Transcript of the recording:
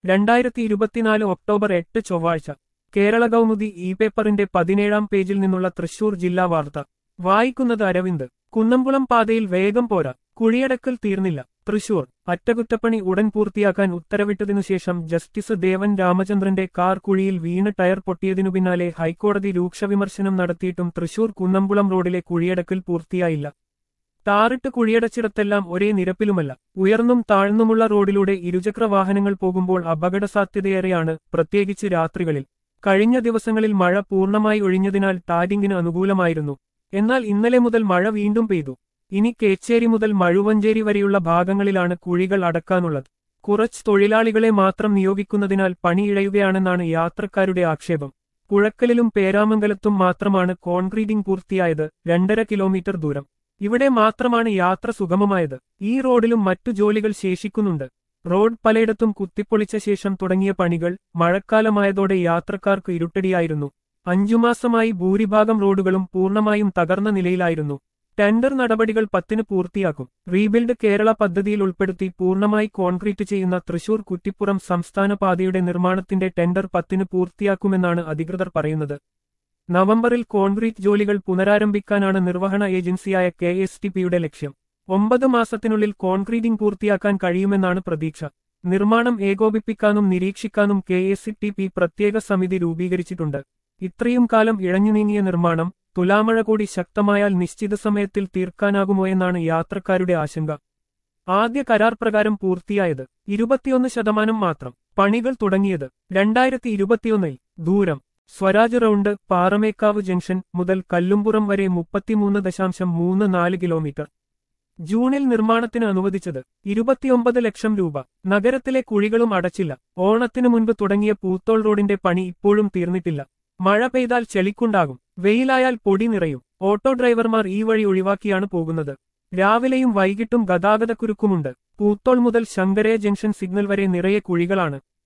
രണ്ടായിരത്തി ഇരുപത്തിനാല് ഒക്ടോബർ എട്ട് ചൊവ്വാഴ്ച കേരള കൗമുദി ഇ പേപ്പറിന്റെ പതിനേഴാം പേജിൽ നിന്നുള്ള തൃശൂർ ജില്ലാ വാർത്ത വായിക്കുന്നത് അരവിന്ദ് കുന്നംകുളം പാതയിൽ വേഗം പോരാ കുഴിയടക്കൽ തീർന്നില്ല തൃശൂർ അറ്റകുറ്റപ്പണി ഉടൻ പൂർത്തിയാക്കാൻ ഉത്തരവിട്ടതിനു ശേഷം ജസ്റ്റിസ് ദേവൻ രാമചന്ദ്രന്റെ കാർ കുഴിയിൽ വീണ് ടയർ പൊട്ടിയതിനു പിന്നാലെ ഹൈക്കോടതി രൂക്ഷ വിമർശനം നടത്തിയിട്ടും തൃശൂർ കുന്നംകുളം റോഡിലെ കുഴിയടക്കൽ പൂർത്തിയായില്ല ടാറിട്ട് കുഴിയടച്ചിടത്തെല്ലാം ഒരേ നിരപ്പിലുമല്ല ഉയർന്നും താഴ്ന്നുമുള്ള റോഡിലൂടെ ഇരുചക്ര വാഹനങ്ങൾ പോകുമ്പോൾ അപകട സാധ്യതയേറെയാണ് പ്രത്യേകിച്ച് രാത്രികളിൽ കഴിഞ്ഞ ദിവസങ്ങളിൽ മഴ പൂർണ്ണമായി ഒഴിഞ്ഞതിനാൽ ടാരിങ്ങിന് അനുകൂലമായിരുന്നു എന്നാൽ ഇന്നലെ മുതൽ മഴ വീണ്ടും പെയ്തു ഇനി കേച്ചേരി മുതൽ മഴുവഞ്ചേരി വരെയുള്ള ഭാഗങ്ങളിലാണ് കുഴികൾ അടക്കാനുള്ളത് കുറച്ച് തൊഴിലാളികളെ മാത്രം നിയോഗിക്കുന്നതിനാൽ പണിയിഴയുകയാണെന്നാണ് യാത്രക്കാരുടെ ആക്ഷേപം പുഴക്കലിലും പേരാമംഗലത്തും മാത്രമാണ് കോൺക്രീറ്റിംഗ് പൂർത്തിയായത് രണ്ടര കിലോമീറ്റർ ദൂരം ഇവിടെ മാത്രമാണ് യാത്ര സുഗമമായത് ഈ റോഡിലും മറ്റു ജോലികൾ ശേഷിക്കുന്നുണ്ട് റോഡ് പലയിടത്തും കുത്തിപ്പൊളിച്ച ശേഷം തുടങ്ങിയ പണികൾ മഴക്കാലമായതോടെ യാത്രക്കാർക്ക് ഇരുട്ടടിയായിരുന്നു അഞ്ചുമാസമായി ഭൂരിഭാഗം റോഡുകളും പൂർണ്ണമായും തകർന്ന നിലയിലായിരുന്നു ടെൻഡർ നടപടികൾ പത്തിന് പൂർത്തിയാക്കും റീബിൽഡ് കേരള പദ്ധതിയിൽ ഉൾപ്പെടുത്തി പൂർണ്ണമായി കോൺക്രീറ്റ് ചെയ്യുന്ന തൃശൂർ കുറ്റിപ്പുറം സംസ്ഥാന പാതയുടെ നിർമ്മാണത്തിന്റെ ടെൻഡർ പത്തിന് പൂർത്തിയാക്കുമെന്നാണ് അധികൃതർ പറയുന്നത് നവംബറിൽ കോൺക്രീറ്റ് ജോലികൾ പുനരാരംഭിക്കാനാണ് നിർവഹണ ഏജൻസിയായ കെ എസ് ടി പിയുടെ ലക്ഷ്യം ഒമ്പത് മാസത്തിനുള്ളിൽ കോൺക്രീറ്റിംഗ് പൂർത്തിയാക്കാൻ കഴിയുമെന്നാണ് പ്രതീക്ഷ നിർമ്മാണം ഏകോപിപ്പിക്കാനും നിരീക്ഷിക്കാനും കെ എസ് ടി പി പ്രത്യേക സമിതി രൂപീകരിച്ചിട്ടുണ്ട് ഇത്രയും കാലം ഇഴഞ്ഞു നീങ്ങിയ നിർമ്മാണം തുലാമഴ കൂടി ശക്തമായാൽ നിശ്ചിത സമയത്തിൽ തീർക്കാനാകുമോ എന്നാണ് യാത്രക്കാരുടെ ആശങ്ക ആദ്യ കരാർ പ്രകാരം പൂർത്തിയായത് ഇരുപത്തിയൊന്ന് ശതമാനം മാത്രം പണികൾ തുടങ്ങിയത് രണ്ടായിരത്തി ഇരുപത്തിയൊന്നിൽ ദൂരം സ്വരാജ് റൗണ്ട് പാറമേക്കാവ് ജംഗ്ഷൻ മുതൽ കല്ലുംപുറം വരെ മുപ്പത്തിമൂന്ന് ദശാംശം മൂന്ന് നാല് കിലോമീറ്റർ ജൂണിൽ നിർമ്മാണത്തിന് അനുവദിച്ചത് ഇരുപത്തിയൊമ്പത് ലക്ഷം രൂപ നഗരത്തിലെ കുഴികളും അടച്ചില്ല ഓണത്തിനു മുൻപ് തുടങ്ങിയ പൂത്തോൾ റോഡിന്റെ പണി ഇപ്പോഴും തീർന്നിട്ടില്ല മഴ പെയ്താൽ ചെളിക്കുണ്ടാകും വെയിലായാൽ പൊടി നിറയും ഓട്ടോ ഡ്രൈവർമാർ ഈ വഴി ഒഴിവാക്കിയാണ് പോകുന്നത് രാവിലെയും വൈകിട്ടും ഗതാഗതക്കുരുക്കുമുണ്ട് പൂത്തോൾ മുതൽ ശങ്കരയ ജംഗ്ഷൻ സിഗ്നൽ വരെ നിറയെ കുഴികളാണ്